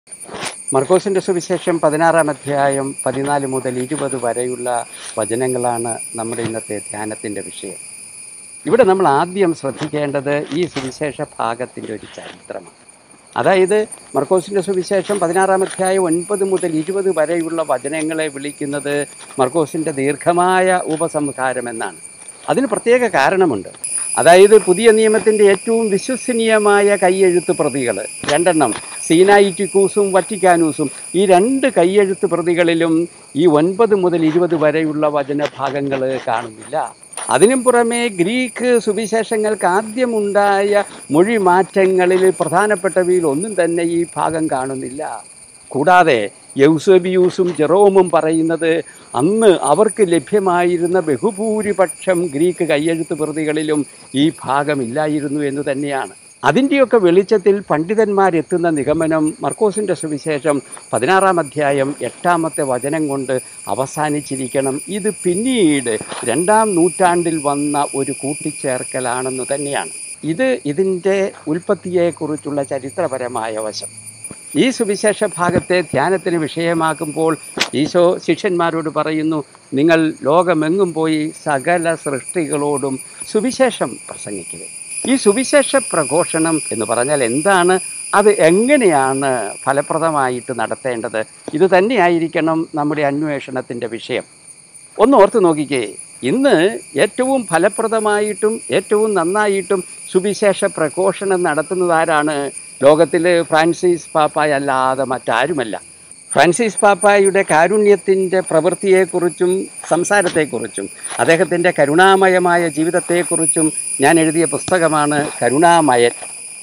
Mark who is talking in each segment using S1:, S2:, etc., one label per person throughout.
S1: മർക്കോസിൻ്റെ സുവിശേഷം പതിനാറാം അധ്യായം പതിനാല് മുതൽ ഇരുപത് വരെയുള്ള വചനങ്ങളാണ് നമ്മുടെ ഇന്നത്തെ ധ്യാനത്തിൻ്റെ വിഷയം ഇവിടെ നമ്മൾ ആദ്യം ശ്രദ്ധിക്കേണ്ടത് ഈ സുവിശേഷ ഭാഗത്തിൻ്റെ ഒരു ചരിത്രമാണ് അതായത് മർക്കോസിൻ്റെ സുവിശേഷം പതിനാറാം അധ്യായം ഒൻപത് മുതൽ ഇരുപത് വരെയുള്ള വചനങ്ങളെ വിളിക്കുന്നത് മർക്കോസിൻ്റെ ദീർഘമായ ഉപസംഹാരം എന്നാണ് അതിന് പ്രത്യേക കാരണമുണ്ട് അതായത് പുതിയ നിയമത്തിൻ്റെ ഏറ്റവും വിശ്വസനീയമായ കൈയെഴുത്ത് പ്രതികൾ രണ്ടെണ്ണം സീനായിറ്റിക്കൂസും വറ്റിക്കാനൂസും ഈ രണ്ട് കൈയെഴുത്ത് പ്രതികളിലും ഈ ഒൻപത് മുതൽ ഇരുപത് വരെയുള്ള വചനഭാഗങ്ങൾ കാണുന്നില്ല അതിനും പുറമെ ഗ്രീക്ക് സുവിശേഷങ്ങൾക്ക് ആദ്യമുണ്ടായ മൊഴി മാറ്റങ്ങളിൽ പ്രധാനപ്പെട്ടവയിൽ ഒന്നും തന്നെ ഈ ഭാഗം കാണുന്നില്ല കൂടാതെ യൗസബിയൂസും ജെറോമും പറയുന്നത് അന്ന് അവർക്ക് ലഭ്യമായിരുന്ന ബഹുഭൂരിപക്ഷം ഗ്രീക്ക് കയ്യെഴുത്ത് പ്രതികളിലും ഈ ഭാഗമില്ലായിരുന്നു എന്ന് തന്നെയാണ് അതിൻ്റെയൊക്കെ വെളിച്ചത്തിൽ പണ്ഡിതന്മാരെത്തുന്ന നിഗമനം മർക്കോസിൻ്റെ സുവിശേഷം പതിനാറാം അധ്യായം എട്ടാമത്തെ വചനം കൊണ്ട് അവസാനിച്ചിരിക്കണം ഇത് പിന്നീട് രണ്ടാം നൂറ്റാണ്ടിൽ വന്ന ഒരു കൂട്ടിച്ചേർക്കലാണെന്ന് തന്നെയാണ് ഇത് ഇതിൻ്റെ ഉൽപ്പത്തിയെക്കുറിച്ചുള്ള ചരിത്രപരമായ വശം ഈ സുവിശേഷ ഭാഗത്തെ ധ്യാനത്തിന് വിഷയമാക്കുമ്പോൾ ഈശോ ശിഷ്യന്മാരോട് പറയുന്നു നിങ്ങൾ ലോകമെങ്ങും പോയി സകല സൃഷ്ടികളോടും സുവിശേഷം പ്രസംഗിക്കുക ഈ സുവിശേഷ പ്രഘോഷണം എന്ന് പറഞ്ഞാൽ എന്താണ് അത് എങ്ങനെയാണ് ഫലപ്രദമായിട്ട് നടത്തേണ്ടത് ഇത് തന്നെയായിരിക്കണം നമ്മുടെ അന്വേഷണത്തിൻ്റെ വിഷയം ഒന്ന് ഓർത്ത് നോക്കിക്കേ ഇന്ന് ഏറ്റവും ഫലപ്രദമായിട്ടും ഏറ്റവും നന്നായിട്ടും സുവിശേഷ പ്രഘോഷണം നടത്തുന്നത് ആരാണ് ലോകത്തിൽ ഫ്രാൻസിസ് പാപ്പായ അല്ലാതെ മറ്റാരുമല്ല ഫ്രാൻസിസ് പാപ്പായുടെ കാരുണ്യത്തിൻ്റെ പ്രവൃത്തിയെക്കുറിച്ചും സംസാരത്തെക്കുറിച്ചും അദ്ദേഹത്തിൻ്റെ കരുണാമയമായ ജീവിതത്തെക്കുറിച്ചും ഞാൻ എഴുതിയ പുസ്തകമാണ് കരുണാമയൻ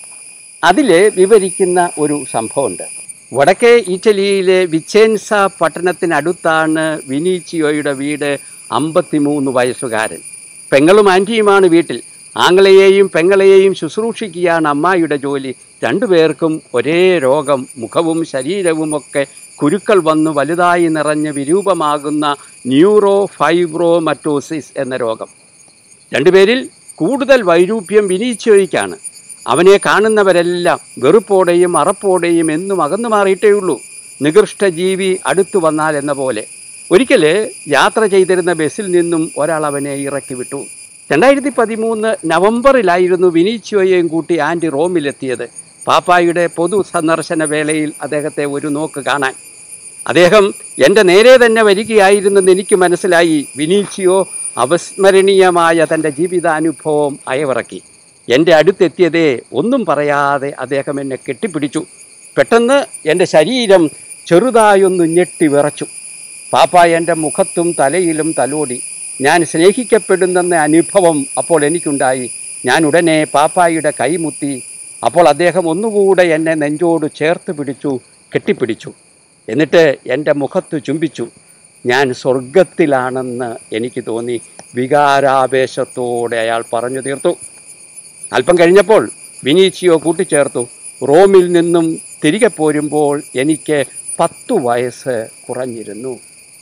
S1: അതിൽ വിവരിക്കുന്ന ഒരു സംഭവമുണ്ട് വടക്കേ ഇറ്റലിയിലെ വിച്ചേൻസ പട്ടണത്തിനടുത്താണ് വിനീച്ചിയോയുടെ വീട് അമ്പത്തിമൂന്ന് വയസ്സുകാരൻ പെങ്ങളും ആൻറ്റിയുമാണ് വീട്ടിൽ ആങ്ങളെയെയും പെങ്ങളെയെയും ശുശ്രൂഷിക്കുകയാണ് അമ്മായിയുടെ ജോലി രണ്ടുപേർക്കും ഒരേ രോഗം മുഖവും ശരീരവുമൊക്കെ കുരുക്കൾ വന്നു വലുതായി നിറഞ്ഞ് വിരൂപമാകുന്ന ന്യൂറോ ഫൈബ്രോമറ്റോസിസ് എന്ന രോഗം രണ്ടുപേരിൽ കൂടുതൽ വൈരൂപ്യം വിനീച്ചോയ്ക്കാണ് അവനെ കാണുന്നവരെല്ലാം വെറുപ്പോടെയും അറപ്പോടെയും എന്നും അകന്നു മാറിയിട്ടേ ഉള്ളൂ നികൃഷ്ട ജീവി അടുത്തു വന്നാൽ എന്ന പോലെ ഒരിക്കൽ യാത്ര ചെയ്തിരുന്ന ബസ്സിൽ നിന്നും ഒരാൾ അവനെ ഇറക്കി വിട്ടു രണ്ടായിരത്തി പതിമൂന്ന് നവംബറിലായിരുന്നു വിനീച്ചിയോയെയും കൂട്ടി ആൻറ്റി റോമിലെത്തിയത് പാപ്പായുടെ പൊതു സന്ദർശന വേളയിൽ അദ്ദേഹത്തെ ഒരു നോക്ക് കാണാൻ അദ്ദേഹം എൻ്റെ നേരെ തന്നെ വരികയായിരുന്നെന്ന് എനിക്ക് മനസ്സിലായി വിനീച്ചിയോ അവിസ്മരണീയമായ തൻ്റെ ജീവിതാനുഭവം അയവിറക്കി എൻ്റെ അടുത്തെത്തിയതേ ഒന്നും പറയാതെ അദ്ദേഹം എന്നെ കെട്ടിപ്പിടിച്ചു പെട്ടെന്ന് എൻ്റെ ശരീരം ചെറുതായൊന്ന് ഞെട്ടി വിറച്ചു പാപ്പ എൻ്റെ മുഖത്തും തലയിലും തലോടി ഞാൻ സ്നേഹിക്കപ്പെടുന്നെന്ന അനുഭവം അപ്പോൾ എനിക്കുണ്ടായി ഞാൻ ഉടനെ പാപ്പായുടെ കൈമുത്തി അപ്പോൾ അദ്ദേഹം ഒന്നുകൂടെ എന്നെ നെഞ്ചോട് ചേർത്ത് പിടിച്ചു കെട്ടിപ്പിടിച്ചു എന്നിട്ട് എൻ്റെ മുഖത്ത് ചുംബിച്ചു ഞാൻ സ്വർഗത്തിലാണെന്ന് എനിക്ക് തോന്നി വികാരാവേശത്തോടെ അയാൾ പറഞ്ഞു തീർത്തു അല്പം കഴിഞ്ഞപ്പോൾ വിനീച്ചിയോ കൂട്ടിച്ചേർത്തു റോമിൽ നിന്നും തിരികെ പോരുമ്പോൾ എനിക്ക് പത്തു വയസ്സ് കുറഞ്ഞിരുന്നു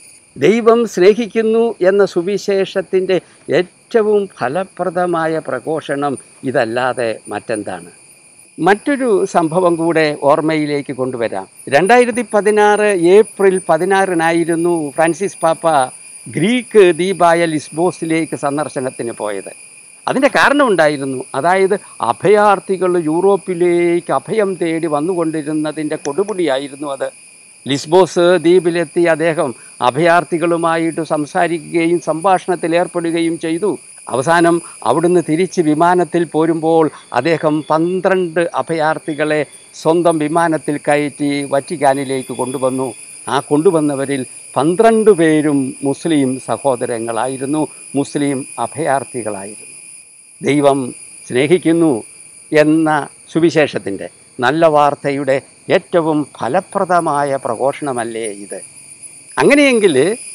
S1: ദൈവം സ്നേഹിക്കുന്നു എന്ന സുവിശേഷത്തിൻ്റെ ഏറ്റവും ഫലപ്രദമായ പ്രഘോഷണം ഇതല്ലാതെ മറ്റെന്താണ് മറ്റൊരു സംഭവം കൂടെ ഓർമ്മയിലേക്ക് കൊണ്ടുവരാം രണ്ടായിരത്തി പതിനാറ് ഏപ്രിൽ പതിനാറിനായിരുന്നു ഫ്രാൻസിസ് പാപ്പ ഗ്രീക്ക് ദ്വീപായ ലിസ്ബോസിലേക്ക് സന്ദർശനത്തിന് പോയത് അതിൻ്റെ കാരണമുണ്ടായിരുന്നു അതായത് അഭയാർത്ഥികൾ യൂറോപ്പിലേക്ക് അഭയം തേടി വന്നുകൊണ്ടിരുന്നതിൻ്റെ കൊടുപുടിയായിരുന്നു അത് ലിസ്ബോസ് ദ്വീപിലെത്തി അദ്ദേഹം അഭയാർത്ഥികളുമായിട്ട് സംസാരിക്കുകയും സംഭാഷണത്തിൽ ഏർപ്പെടുകയും ചെയ്തു അവസാനം അവിടുന്ന് തിരിച്ച് വിമാനത്തിൽ പോരുമ്പോൾ അദ്ദേഹം പന്ത്രണ്ട് അഭയാർത്ഥികളെ സ്വന്തം വിമാനത്തിൽ കയറ്റി വറ്റിക്കാനിലേക്ക് കൊണ്ടുവന്നു ആ കൊണ്ടുവന്നവരിൽ പന്ത്രണ്ട് പേരും മുസ്ലിം സഹോദരങ്ങളായിരുന്നു മുസ്ലിം അഭയാർത്ഥികളായിരുന്നു ദൈവം സ്നേഹിക്കുന്നു എന്ന സുവിശേഷത്തിൻ്റെ നല്ല വാർത്തയുടെ ഏറ്റവും ഫലപ്രദമായ പ്രഘോഷണമല്ലേ ഇത് അങ്ങനെയെങ്കിൽ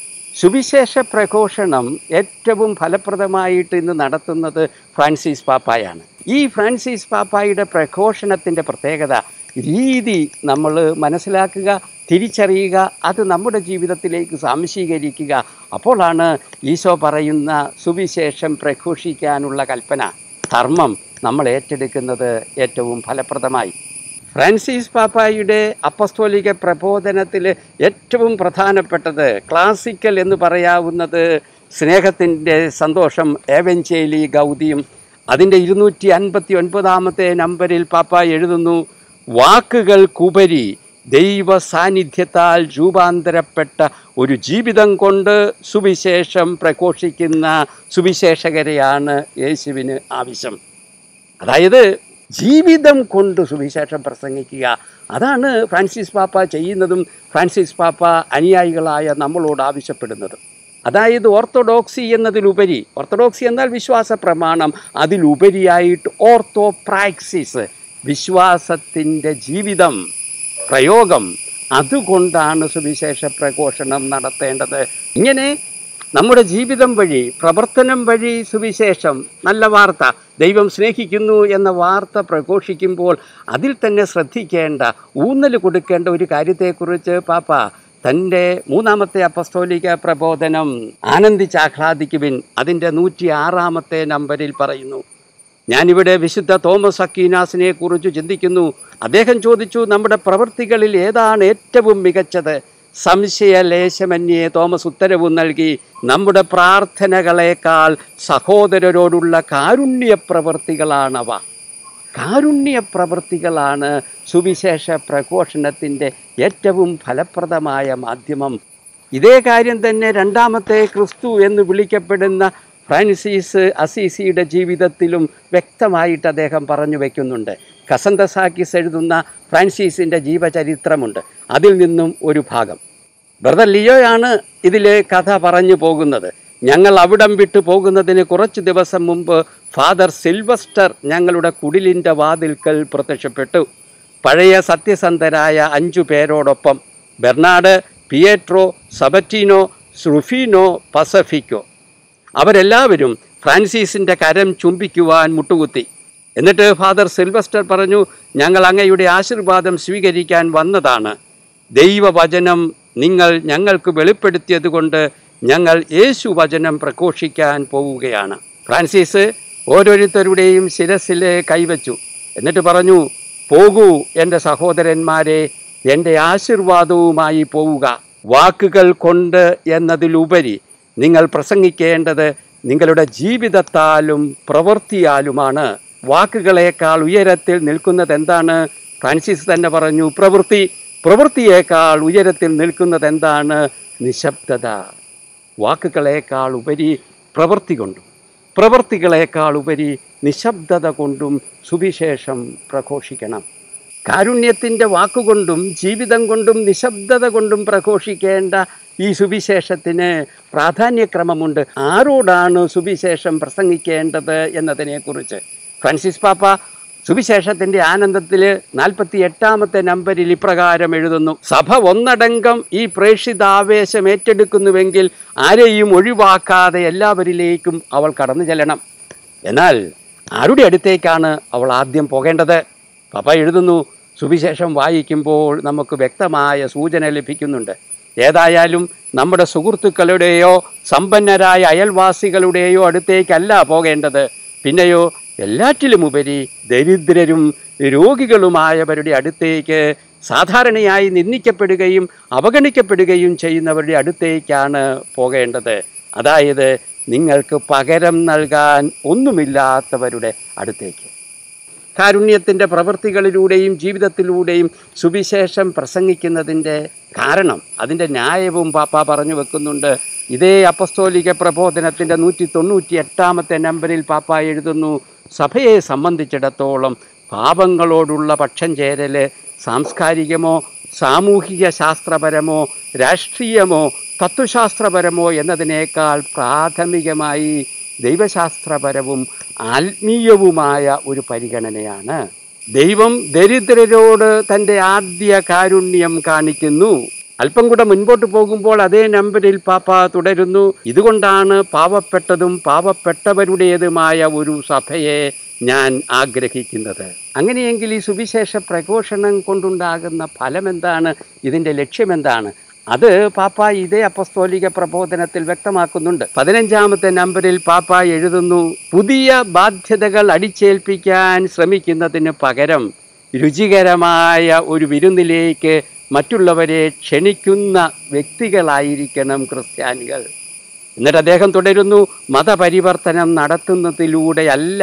S1: സുവിശേഷ പ്രഘോഷണം ഏറ്റവും ഫലപ്രദമായിട്ട് ഇന്ന് നടത്തുന്നത് ഫ്രാൻസിസ് പാപ്പായാണ് ഈ ഫ്രാൻസിസ് പാപ്പായുടെ പ്രഘോഷണത്തിൻ്റെ പ്രത്യേകത രീതി നമ്മൾ മനസ്സിലാക്കുക തിരിച്ചറിയുക അത് നമ്മുടെ ജീവിതത്തിലേക്ക് സാംശീകരിക്കുക അപ്പോഴാണ് ഈശോ പറയുന്ന സുവിശേഷം പ്രഘോഷിക്കാനുള്ള കൽപ്പന ധർമ്മം നമ്മൾ ഏറ്റെടുക്കുന്നത് ഏറ്റവും ഫലപ്രദമായി ഫ്രാൻസിസ് പാപ്പായുടെ അപ്പസ്തോലിക പ്രബോധനത്തിൽ ഏറ്റവും പ്രധാനപ്പെട്ടത് ക്ലാസിക്കൽ എന്ന് പറയാവുന്നത് സ്നേഹത്തിൻ്റെ സന്തോഷം ഏവഞ്ചേലി ഗൗതിയും അതിൻ്റെ ഇരുന്നൂറ്റി അൻപത്തി ഒൻപതാമത്തെ നമ്പറിൽ പാപ്പ എഴുതുന്നു വാക്കുകൾക്കുപരി ദൈവ സാന്നിധ്യത്താൽ രൂപാന്തരപ്പെട്ട ഒരു ജീവിതം കൊണ്ട് സുവിശേഷം പ്രഘോഷിക്കുന്ന സുവിശേഷകരെയാണ് യേശുവിന് ആവശ്യം അതായത് ജീവിതം കൊണ്ട് സുവിശേഷം പ്രസംഗിക്കുക അതാണ് ഫ്രാൻസിസ് പാപ്പ ചെയ്യുന്നതും ഫ്രാൻസിസ് പാപ്പ അനുയായികളായ നമ്മളോട് ആവശ്യപ്പെടുന്നതും അതായത് ഓർത്തഡോക്സി എന്നതിലുപരി ഓർത്തഡോക്സി എന്നാൽ വിശ്വാസ പ്രമാണം അതിലുപരിയായിട്ട് ഓർത്തോ പ്രാക്സിസ് വിശ്വാസത്തിൻ്റെ ജീവിതം പ്രയോഗം അതുകൊണ്ടാണ് സുവിശേഷ പ്രഘോഷണം നടത്തേണ്ടത് ഇങ്ങനെ നമ്മുടെ ജീവിതം വഴി പ്രവർത്തനം വഴി സുവിശേഷം നല്ല വാർത്ത ദൈവം സ്നേഹിക്കുന്നു എന്ന വാർത്ത പ്രഘോഷിക്കുമ്പോൾ അതിൽ തന്നെ ശ്രദ്ധിക്കേണ്ട ഊന്നൽ കൊടുക്കേണ്ട ഒരു കാര്യത്തെക്കുറിച്ച് പാപ്പ തൻ്റെ മൂന്നാമത്തെ അപ്പസ്തോലിക പ്രബോധനം ആനന്ദിച്ചാഹ്ലാദിക്കുവിൻ അതിൻ്റെ നൂറ്റി ആറാമത്തെ നമ്പറിൽ പറയുന്നു ഞാനിവിടെ വിശുദ്ധ തോമസ് അക്കീനാസിനെ കുറിച്ച് ചിന്തിക്കുന്നു അദ്ദേഹം ചോദിച്ചു നമ്മുടെ പ്രവൃത്തികളിൽ ഏതാണ് ഏറ്റവും മികച്ചത് സംശയലേശമന്യേ തോമസ് ഉത്തരവും നൽകി നമ്മുടെ പ്രാർത്ഥനകളേക്കാൾ സഹോദരരോടുള്ള കാരുണ്യ പ്രവൃത്തികളാണവ കാരുണ്യ പ്രവൃത്തികളാണ് സുവിശേഷ പ്രഘോഷണത്തിൻ്റെ ഏറ്റവും ഫലപ്രദമായ മാധ്യമം ഇതേ കാര്യം തന്നെ രണ്ടാമത്തെ ക്രിസ്തു എന്ന് വിളിക്കപ്പെടുന്ന ഫ്രാൻസിസ് അസീസിയുടെ ജീവിതത്തിലും വ്യക്തമായിട്ട് അദ്ദേഹം പറഞ്ഞു വയ്ക്കുന്നുണ്ട് കസന്തസാക്കിസ് എഴുതുന്ന ഫ്രാൻസിസിൻ്റെ ജീവചരിത്രമുണ്ട് അതിൽ നിന്നും ഒരു ഭാഗം ബ്രദർ ലിയോയാണ് ഇതിലെ കഥ പറഞ്ഞു പോകുന്നത് ഞങ്ങൾ അവിടം വിട്ടു പോകുന്നതിന് കുറച്ച് ദിവസം മുമ്പ് ഫാദർ സിൽവസ്റ്റർ ഞങ്ങളുടെ കുടിലിൻ്റെ വാതിൽക്കൽ പ്രത്യക്ഷപ്പെട്ടു പഴയ സത്യസന്ധരായ അഞ്ചു പേരോടൊപ്പം ബെർണാഡ് പിയേട്രോ സബറ്റീനോ സ്രുഫീനോ പസഫിക്കോ അവരെല്ലാവരും ഫ്രാൻസിസിൻ്റെ കരം ചുംബിക്കുവാൻ മുട്ടുകുത്തി എന്നിട്ട് ഫാദർ സിൽവസ്റ്റർ പറഞ്ഞു ഞങ്ങൾ അങ്ങയുടെ ആശീർവാദം സ്വീകരിക്കാൻ വന്നതാണ് ദൈവവചനം നിങ്ങൾ ഞങ്ങൾക്ക് വെളിപ്പെടുത്തിയതുകൊണ്ട് ഞങ്ങൾ യേശു വചനം പ്രഘോഷിക്കാൻ പോവുകയാണ് ഫ്രാൻസിസ് ഓരോരുത്തരുടെയും ശിരസിൽ കൈവച്ചു എന്നിട്ട് പറഞ്ഞു പോകൂ എൻ്റെ സഹോദരന്മാരെ എൻ്റെ ആശീർവാദവുമായി പോവുക വാക്കുകൾ കൊണ്ട് എന്നതിലുപരി നിങ്ങൾ പ്രസംഗിക്കേണ്ടത് നിങ്ങളുടെ ജീവിതത്താലും പ്രവൃത്തിയാലുമാണ് വാക്കുകളേക്കാൾ ഉയരത്തിൽ നിൽക്കുന്നത് എന്താണ് ഫ്രാൻസിസ് തന്നെ പറഞ്ഞു പ്രവൃത്തി പ്രവൃത്തിയേക്കാൾ ഉയരത്തിൽ നിൽക്കുന്നത് എന്താണ് നിശബ്ദത വാക്കുകളേക്കാൾ ഉപരി പ്രവൃത്തി കൊണ്ടും പ്രവൃത്തികളേക്കാൾ ഉപരി നിശബ്ദത കൊണ്ടും സുവിശേഷം പ്രഘോഷിക്കണം കാരുണ്യത്തിൻ്റെ വാക്കുകൊണ്ടും ജീവിതം കൊണ്ടും നിശബ്ദത കൊണ്ടും പ്രഘോഷിക്കേണ്ട ഈ സുവിശേഷത്തിന് പ്രാധാന്യക്രമമുണ്ട് ആരോടാണ് സുവിശേഷം പ്രസംഗിക്കേണ്ടത് എന്നതിനെക്കുറിച്ച് ഫ്രാൻസിസ് പാപ്പ സുവിശേഷത്തിൻ്റെ ആനന്ദത്തിൽ നാൽപ്പത്തി എട്ടാമത്തെ നമ്പരിൽ ഇപ്രകാരം എഴുതുന്നു സഭ ഒന്നടങ്കം ഈ പ്രേക്ഷിതാവേശം ഏറ്റെടുക്കുന്നുവെങ്കിൽ ആരെയും ഒഴിവാക്കാതെ എല്ലാവരിലേക്കും അവൾ കടന്നു ചെല്ലണം എന്നാൽ ആരുടെ അടുത്തേക്കാണ് അവൾ ആദ്യം പോകേണ്ടത് പപ്പ എഴുതുന്നു സുവിശേഷം വായിക്കുമ്പോൾ നമുക്ക് വ്യക്തമായ സൂചന ലഭിക്കുന്നുണ്ട് ഏതായാലും നമ്മുടെ സുഹൃത്തുക്കളുടെയോ സമ്പന്നരായ അയൽവാസികളുടെയോ അടുത്തേക്കല്ല പോകേണ്ടത് പിന്നെയോ എല്ലാറ്റിലുമുപരി ദരിദ്രരും രോഗികളുമായവരുടെ അടുത്തേക്ക് സാധാരണയായി നിന്ദിക്കപ്പെടുകയും അവഗണിക്കപ്പെടുകയും ചെയ്യുന്നവരുടെ അടുത്തേക്കാണ് പോകേണ്ടത് അതായത് നിങ്ങൾക്ക് പകരം നൽകാൻ ഒന്നുമില്ലാത്തവരുടെ അടുത്തേക്ക് കാരുണ്യത്തിൻ്റെ പ്രവൃത്തികളിലൂടെയും ജീവിതത്തിലൂടെയും സുവിശേഷം പ്രസംഗിക്കുന്നതിൻ്റെ കാരണം അതിൻ്റെ ന്യായവും പാപ്പ പറഞ്ഞു വെക്കുന്നുണ്ട് ഇതേ അപ്പസ്തോലിക പ്രബോധനത്തിൻ്റെ നൂറ്റി തൊണ്ണൂറ്റി എട്ടാമത്തെ നമ്പറിൽ പാപ്പ എഴുതുന്നു സഭയെ സംബന്ധിച്ചിടത്തോളം പാപങ്ങളോടുള്ള പക്ഷം ചേരൽ സാംസ്കാരികമോ സാമൂഹിക ശാസ്ത്രപരമോ രാഷ്ട്രീയമോ തത്വശാസ്ത്രപരമോ എന്നതിനേക്കാൾ പ്രാഥമികമായി ദൈവശാസ്ത്രപരവും ആത്മീയവുമായ ഒരു പരിഗണനയാണ് ദൈവം ദരിദ്രരോട് തൻ്റെ ആദ്യ കാരുണ്യം കാണിക്കുന്നു അല്പം കൂടെ മുൻപോട്ട് പോകുമ്പോൾ അതേ നമ്പരിൽ പാപ്പ തുടരുന്നു ഇതുകൊണ്ടാണ് പാവപ്പെട്ടതും പാവപ്പെട്ടവരുടേതുമായ ഒരു സഭയെ ഞാൻ ആഗ്രഹിക്കുന്നത് അങ്ങനെയെങ്കിൽ ഈ സുവിശേഷ പ്രഘോഷണം കൊണ്ടുണ്ടാകുന്ന ഫലം എന്താണ് ഇതിൻ്റെ ലക്ഷ്യമെന്താണ് അത് പാപ്പ ഇതേ അപ്പസ്തോലിക പ്രബോധനത്തിൽ വ്യക്തമാക്കുന്നുണ്ട് പതിനഞ്ചാമത്തെ നമ്പറിൽ പാപ്പ എഴുതുന്നു പുതിയ ബാധ്യതകൾ അടിച്ചേൽപ്പിക്കാൻ ശ്രമിക്കുന്നതിന് പകരം രുചികരമായ ഒരു വിരുന്നിലേക്ക് മറ്റുള്ളവരെ ക്ഷണിക്കുന്ന വ്യക്തികളായിരിക്കണം ക്രിസ്ത്യാനികൾ എന്നിട്ട് അദ്ദേഹം തുടരുന്നു മതപരിവർത്തനം നടത്തുന്നതിലൂടെയല്ല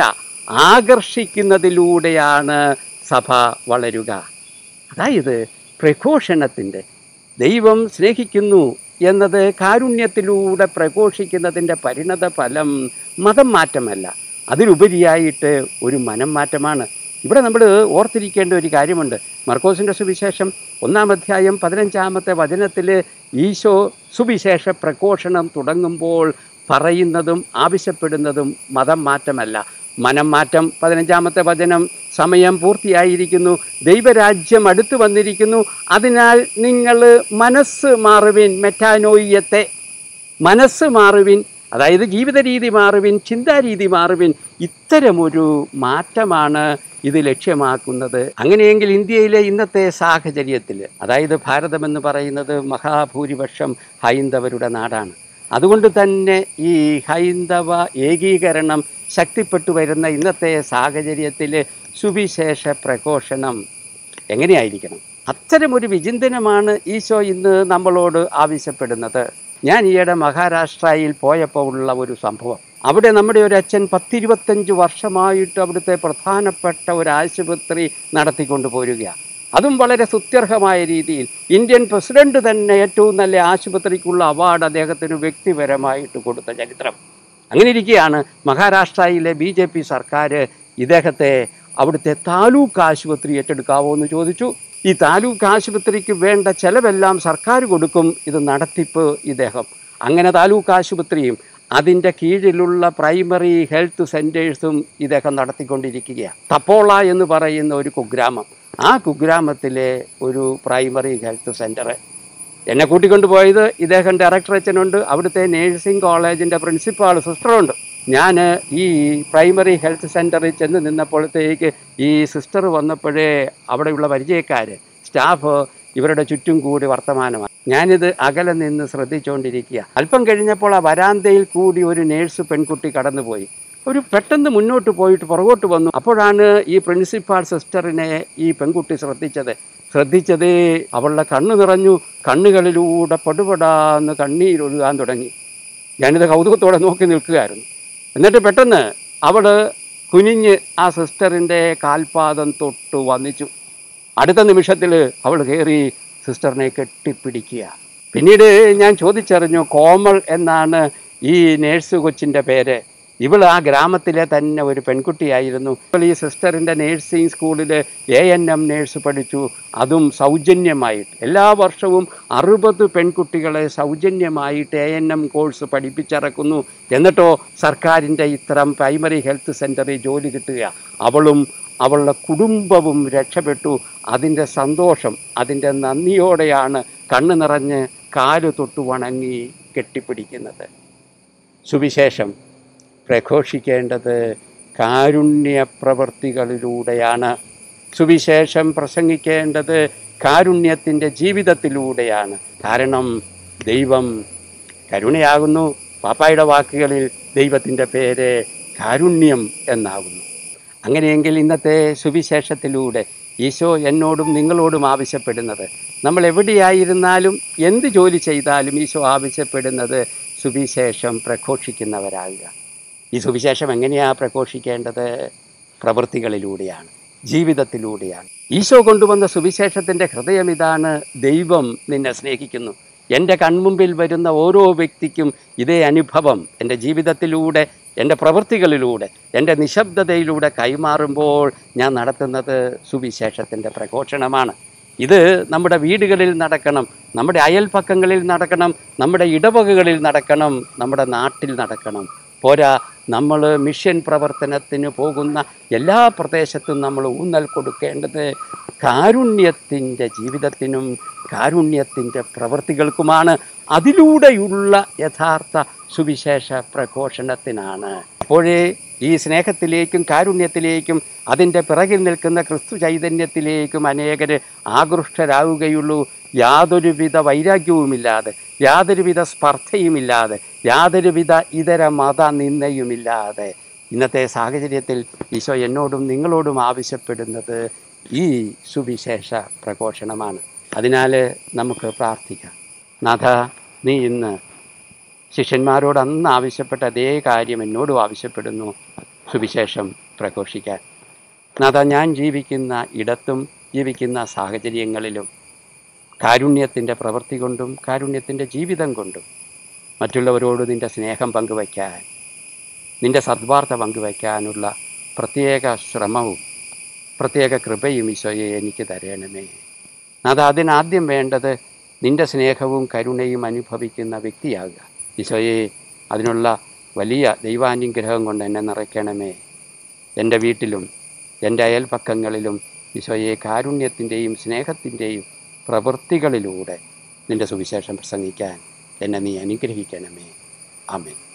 S1: ആകർഷിക്കുന്നതിലൂടെയാണ് സഭ വളരുക അതായത് പ്രഘോഷണത്തിൻ്റെ ദൈവം സ്നേഹിക്കുന്നു എന്നത് കാരുണ്യത്തിലൂടെ പ്രഘോഷിക്കുന്നതിൻ്റെ പരിണത ഫലം മതം മാറ്റമല്ല അതിലുപരിയായിട്ട് ഒരു മനം മാറ്റമാണ് ഇവിടെ നമ്മൾ ഓർത്തിരിക്കേണ്ട ഒരു കാര്യമുണ്ട് മർക്കോസിൻ്റെ സുവിശേഷം ഒന്നാം അധ്യായം പതിനഞ്ചാമത്തെ വചനത്തിൽ ഈശോ സുവിശേഷ പ്രഘോഷണം തുടങ്ങുമ്പോൾ പറയുന്നതും ആവശ്യപ്പെടുന്നതും മതം മാറ്റമല്ല മനം മാറ്റം പതിനഞ്ചാമത്തെ വചനം സമയം പൂർത്തിയായിരിക്കുന്നു ദൈവരാജ്യം അടുത്തു വന്നിരിക്കുന്നു അതിനാൽ നിങ്ങൾ മനസ്സ് മാറുവിൻ മെറ്റാനോയ്യത്തെ മനസ്സ് മാറുവിൻ അതായത് ജീവിത രീതി മാറുവിൻ ചിന്താരീതി മാറുവിൻ ഇത്തരമൊരു മാറ്റമാണ് ഇത് ലക്ഷ്യമാക്കുന്നത് അങ്ങനെയെങ്കിൽ ഇന്ത്യയിലെ ഇന്നത്തെ സാഹചര്യത്തിൽ അതായത് ഭാരതമെന്ന് പറയുന്നത് മഹാഭൂരിപക്ഷം ഹൈന്ദവരുടെ നാടാണ് അതുകൊണ്ട് തന്നെ ഈ ഹൈന്ദവ ഏകീകരണം ശക്തിപ്പെട്ടു വരുന്ന ഇന്നത്തെ സാഹചര്യത്തിൽ സുവിശേഷ പ്രഘോഷണം എങ്ങനെയായിരിക്കണം അത്തരമൊരു വിചിന്തനമാണ് ഈശോ ഇന്ന് നമ്മളോട് ആവശ്യപ്പെടുന്നത് ഞാൻ ഈയിടെ മഹാരാഷ്ട്രയിൽ പോയപ്പോൾ ഉള്ള ഒരു സംഭവം അവിടെ നമ്മുടെ ഒരു അച്ഛൻ പത്തിരുപത്തഞ്ച് വർഷമായിട്ട് അവിടുത്തെ പ്രധാനപ്പെട്ട ഒരു ആശുപത്രി നടത്തിക്കൊണ്ട് പോരുകയാണ് അതും വളരെ സുത്യർഹമായ രീതിയിൽ ഇന്ത്യൻ പ്രസിഡന്റ് തന്നെ ഏറ്റവും നല്ല ആശുപത്രിക്കുള്ള അവാർഡ് അദ്ദേഹത്തിന് വ്യക്തിപരമായിട്ട് കൊടുത്ത ചരിത്രം അങ്ങനെ ഇരിക്കുകയാണ് മഹാരാഷ്ട്രയിലെ ബി ജെ പി സർക്കാർ ഇദ്ദേഹത്തെ അവിടുത്തെ താലൂക്ക് ആശുപത്രി ഏറ്റെടുക്കാവോ എന്ന് ചോദിച്ചു ഈ താലൂക്ക് ആശുപത്രിക്ക് വേണ്ട ചെലവെല്ലാം സർക്കാർ കൊടുക്കും ഇത് നടത്തിപ്പ് ഇദ്ദേഹം അങ്ങനെ താലൂക്ക് ആശുപത്രിയും അതിൻ്റെ കീഴിലുള്ള പ്രൈമറി ഹെൽത്ത് സെൻറ്റേഴ്സും ഇദ്ദേഹം നടത്തിക്കൊണ്ടിരിക്കുകയാണ് തപ്പോള എന്ന് പറയുന്ന ഒരു കുഗ്രാമം ആ കുഗ്രാമത്തിലെ ഒരു പ്രൈമറി ഹെൽത്ത് സെൻറ്റർ എന്നെ കൂട്ടിക്കൊണ്ട് പോയത് ഇദ്ദേഹം ഡയറക്ടർ അച്ഛനുണ്ട് അവിടുത്തെ നേഴ്സിംഗ് കോളേജിൻ്റെ പ്രിൻസിപ്പാൾ സിസ്റ്ററുണ്ട് ഞാൻ ഈ പ്രൈമറി ഹെൽത്ത് സെൻറ്ററിൽ ചെന്ന് നിന്നപ്പോഴത്തേക്ക് ഈ സിസ്റ്റർ വന്നപ്പോഴേ അവിടെയുള്ള പരിചയക്കാർ സ്റ്റാഫ് ഇവരുടെ ചുറ്റും കൂടി വർത്തമാനമാണ് ഞാനിത് അകലെ നിന്ന് ശ്രദ്ധിച്ചുകൊണ്ടിരിക്കുക അല്പം കഴിഞ്ഞപ്പോൾ ആ വരാന്തയിൽ കൂടി ഒരു നേഴ്സ് പെൺകുട്ടി കടന്നുപോയി ഒരു പെട്ടെന്ന് മുന്നോട്ട് പോയിട്ട് പുറകോട്ട് വന്നു അപ്പോഴാണ് ഈ പ്രിൻസിപ്പാൾ സിസ്റ്ററിനെ ഈ പെൺകുട്ടി ശ്രദ്ധിച്ചത് ശ്രദ്ധിച്ചത് അവളുടെ കണ്ണു നിറഞ്ഞു കണ്ണുകളിലൂടെ പടുപടാന്ന് കണ്ണീരൊഴുകാൻ തുടങ്ങി ഞാനിത് കൗതുകത്തോടെ നോക്കി നിൽക്കുകയായിരുന്നു എന്നിട്ട് പെട്ടെന്ന് അവൾ കുനിഞ്ഞ് ആ സിസ്റ്ററിൻ്റെ കാൽപാദം തൊട്ട് വന്നിച്ചു അടുത്ത നിമിഷത്തിൽ അവൾ കയറി സിസ്റ്ററിനെ കെട്ടിപ്പിടിക്കുക പിന്നീട് ഞാൻ ചോദിച്ചറിഞ്ഞു കോമൾ എന്നാണ് ഈ നേഴ്സ് കൊച്ചിൻ്റെ പേര് ഇവൾ ആ ഗ്രാമത്തിലെ തന്നെ ഒരു പെൺകുട്ടിയായിരുന്നു ഇവൾ ഈ സിസ്റ്ററിൻ്റെ നേഴ്സിംഗ് സ്കൂളിൽ എ എൻ എം നേഴ്സ് പഠിച്ചു അതും സൗജന്യമായിട്ട് എല്ലാ വർഷവും അറുപത് പെൺകുട്ടികളെ സൗജന്യമായിട്ട് എ എൻ എം കോഴ്സ് പഠിപ്പിച്ചിറക്കുന്നു എന്നിട്ടോ സർക്കാരിൻ്റെ ഇത്തരം പ്രൈമറി ഹെൽത്ത് സെൻറ്ററിൽ ജോലി കിട്ടുക അവളും അവളുടെ കുടുംബവും രക്ഷപ്പെട്ടു അതിൻ്റെ സന്തോഷം അതിൻ്റെ നന്ദിയോടെയാണ് കണ്ണു നിറഞ്ഞ് കാല് തൊട്ട് വണങ്ങി കെട്ടിപ്പിടിക്കുന്നത് സുവിശേഷം പ്രഘോഷിക്കേണ്ടത് കാരുണ്യ പ്രവൃത്തികളിലൂടെയാണ് സുവിശേഷം പ്രസംഗിക്കേണ്ടത് കാരുണ്യത്തിൻ്റെ ജീവിതത്തിലൂടെയാണ് കാരണം ദൈവം കരുണയാകുന്നു പാപ്പായുടെ വാക്കുകളിൽ ദൈവത്തിൻ്റെ പേര് കാരുണ്യം എന്നാകുന്നു അങ്ങനെയെങ്കിൽ ഇന്നത്തെ സുവിശേഷത്തിലൂടെ ഈശോ എന്നോടും നിങ്ങളോടും ആവശ്യപ്പെടുന്നത് നമ്മൾ എവിടെയായിരുന്നാലും എന്ത് ജോലി ചെയ്താലും ഈശോ ആവശ്യപ്പെടുന്നത് സുവിശേഷം പ്രഘോഷിക്കുന്നവരാകുക ഈ സുവിശേഷം എങ്ങനെയാണ് പ്രഘോഷിക്കേണ്ടത് പ്രവൃത്തികളിലൂടെയാണ് ജീവിതത്തിലൂടെയാണ് ഈശോ കൊണ്ടുവന്ന സുവിശേഷത്തിൻ്റെ ഹൃദയം ഇതാണ് ദൈവം നിന്നെ സ്നേഹിക്കുന്നു എൻ്റെ കൺമുമ്പിൽ വരുന്ന ഓരോ വ്യക്തിക്കും ഇതേ അനുഭവം എൻ്റെ ജീവിതത്തിലൂടെ എൻ്റെ പ്രവൃത്തികളിലൂടെ എൻ്റെ നിശബ്ദതയിലൂടെ കൈമാറുമ്പോൾ ഞാൻ നടത്തുന്നത് സുവിശേഷത്തിൻ്റെ പ്രഘോഷണമാണ് ഇത് നമ്മുടെ വീടുകളിൽ നടക്കണം നമ്മുടെ അയൽപ്പക്കങ്ങളിൽ നടക്കണം നമ്മുടെ ഇടവകകളിൽ നടക്കണം നമ്മുടെ നാട്ടിൽ നടക്കണം പോരാ നമ്മൾ മിഷൻ പ്രവർത്തനത്തിന് പോകുന്ന എല്ലാ പ്രദേശത്തും നമ്മൾ ഊന്നൽ കൊടുക്കേണ്ടത് കാരുണ്യത്തിൻ്റെ ജീവിതത്തിനും കാരുണ്യത്തിൻ്റെ പ്രവൃത്തികൾക്കുമാണ് അതിലൂടെയുള്ള യഥാർത്ഥ സുവിശേഷ പ്രഘോഷണത്തിനാണ് അപ്പോഴേ ഈ സ്നേഹത്തിലേക്കും കാരുണ്യത്തിലേക്കും അതിൻ്റെ പിറകിൽ നിൽക്കുന്ന ക്രിസ്തു ചൈതന്യത്തിലേക്കും അനേകർ ആകൃഷ്ടരാകുകയുള്ളൂ യാതൊരുവിധ വൈരാഗ്യവുമില്ലാതെ യാതൊരുവിധ സ്പർദ്ധയുമില്ലാതെ യാതൊരുവിധ ഇതര മത നിന്ദയുമില്ലാതെ ഇന്നത്തെ സാഹചര്യത്തിൽ ഈശോ എന്നോടും നിങ്ങളോടും ആവശ്യപ്പെടുന്നത് ഈ സുവിശേഷ പ്രഘോഷണമാണ് അതിനാൽ നമുക്ക് പ്രാർത്ഥിക്കാം നാഥ നീ ഇന്ന് ശിഷ്യന്മാരോട് അന്ന് ആവശ്യപ്പെട്ട അതേ കാര്യം എന്നോടും ആവശ്യപ്പെടുന്നു സുവിശേഷം പ്രഘോഷിക്കാൻ നാഥ ഞാൻ ജീവിക്കുന്ന ഇടത്തും ജീവിക്കുന്ന സാഹചര്യങ്ങളിലും കാരുണ്യത്തിൻ്റെ പ്രവൃത്തി കൊണ്ടും കാരുണ്യത്തിൻ്റെ ജീവിതം കൊണ്ടും മറ്റുള്ളവരോട് നിൻ്റെ സ്നേഹം പങ്കുവയ്ക്കാൻ നിൻ്റെ സദ്വാർത്ത പങ്കുവയ്ക്കാനുള്ള പ്രത്യേക ശ്രമവും പ്രത്യേക കൃപയും ഈശോയെ എനിക്ക് തരണമേ അത് അതിനാദ്യം വേണ്ടത് നിൻ്റെ സ്നേഹവും കരുണയും അനുഭവിക്കുന്ന വ്യക്തിയാകുക ഈശോയെ അതിനുള്ള വലിയ ദൈവാനുഗ്രഹം കൊണ്ട് എന്നെ നിറയ്ക്കണമേ എൻ്റെ വീട്ടിലും എൻ്റെ അയൽപക്കങ്ങളിലും ഈശോയെ കാരുണ്യത്തിൻ്റെയും സ്നേഹത്തിൻ്റെയും പ്രവൃത്തികളിലൂടെ നിൻ്റെ സുവിശേഷം പ്രസംഗിക്കാൻ എന്നെ നീ അനുഗ്രഹിക്കണമേ ആമേൻ